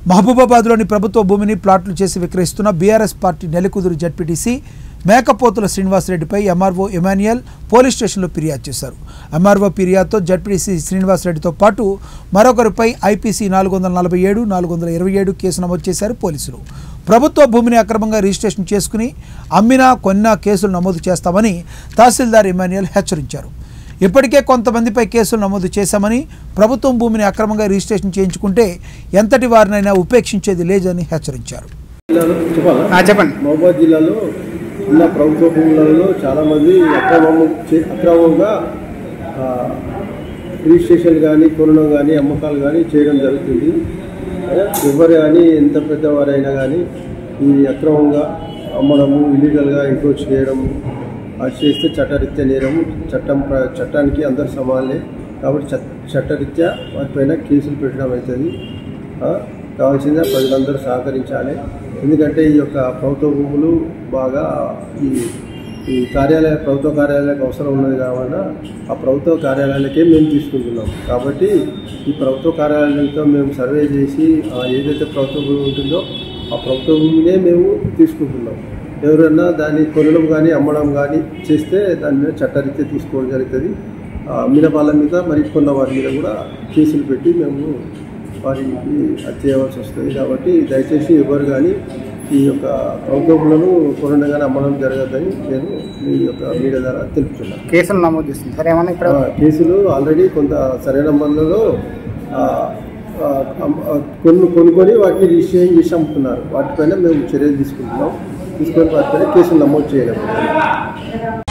మహబూబాబాద్లోని ప్రభుత్వ భూమిని ప్లాట్లు చేసి విక్రయిస్తున్న బీఆర్ఎస్ పార్టీ నెలకుదురు జడ్పీటీసీ మేకపోతుల శ్రీనివాసరెడ్డిపై ఎంఆర్ఓ ఎమాన్యుయల్ పోలీస్ స్టేషన్లో ఫిర్యాదు చేశారు ఎంఆర్ఓ ఫిర్యాదుతో జడ్పీటీసీ శ్రీనివాసరెడ్డితో పాటు మరొకరిపై ఐపీసీ నాలుగు వందల నలభై ఏడు నాలుగు వందల ఇరవై ఏడు కేసు నమోదు చేశారు పోలీసులు ప్రభుత్వ భూమిని అక్రమంగా రిజిస్ట్రేషన్ చేసుకుని అమ్మినా కొన్నా కేసులు నమోదు చేస్తామని తహసీల్దార్ ఎమాన్యుయల్ హెచ్చరించారు ఇప్పటికే కొంతమందిపై కేసులు నమోదు చేశామని ప్రభుత్వం భూమిని అక్రమంగా రిజిస్ట్రేషన్ చేయించుకుంటే ఎంతటి వారినైనా ఉపేక్షించేది లేదని హెచ్చరించారు జిల్లాలో చెప్పాలా ఆ, చెప్పండి మహబూబాద్ జిల్లాలో ఉన్న ప్రభుత్వ భూములలో చాలామంది అక్రమము చే- అక్రమంగా ఆ, రిజిస్ట్రేషన్ కానీ కొనడం కానీ అమ్మకాలు కానీ చేయడం జరుగుతుంది ఆ, ఎవరు కానీ ఎంత పెద్దవారైనా కానీ ఈ అక్రమంగా అమ్మడము ఇల్లీగల్గా ఎంక్రోచ్ చేయడము అది చేస్తే చట్టరీత్యా నేరము చట్టం ప్ర- చట్టానికి అందరు సమానలే కాబట్టి చట్ చట్టరీత్యా వాటిపైన కేసులు పెట్టడం అవుతుంది ఆ, కావాల్సిందే ప్రజలందరూ సహకరించాలి ఎందుకంటే ఈ యొక్క ప్రభుత్వ భూములు బాగా ఈ ఈ కార్యాలయ ప్రభుత్వ కార్యాలయాలకు అవసరం ఉన్నది కావున ఆ ప్రభుత్వ కార్యాలయాలకే మేము తీసుకుంటున్నాం కాబట్టి ఈ ప్రభుత్వ కార్యాలయాలతో మేము సర్వే చేసి ఆ ఏదైతే ప్రభుత్వ భూమి ఉంటుందో ఆ ప్రభుత్వ భూమినే మేము తీసుకుంటున్నాం ఎవరైనా దాన్ని కొనడం కానీ అమ్మడం కానీ చేస్తే దాని మీద చట్టరీత్యా తీసుకోవడం జరుగుతుంది ఆ అమ్మిన వాళ్ళ మీద మరి కొన్న వారి మీద కూడా కేసులు పెట్టి మేము వారికి అది చేయవలసి వస్తుంది కాబట్టి దయచేసి ఎవరు కానీ ఈ యొక్క ప్రభుత్వములను కొనడం కానీ అమ్మడం జరగదని నేను మీ యొక్క మీడియా ద్వారా తెలుపుతున్నాను కేసులు నమోదు చేస్తుంది సరే ఏమన్నా ఇక్కడ ఆ, కేసులు ఆల్రెడీ కొంత సరైన మందులలో కొన్ని కొనుక్కొని వాటిని రిజిస్ట్రేషన్ చేసి అమ్ముతున్నారు వాటిపైన మేము చర్యలు తీసుకుంటున్నాం తీసుకొని వాటిపైన కేసులు నమోదు చేయడం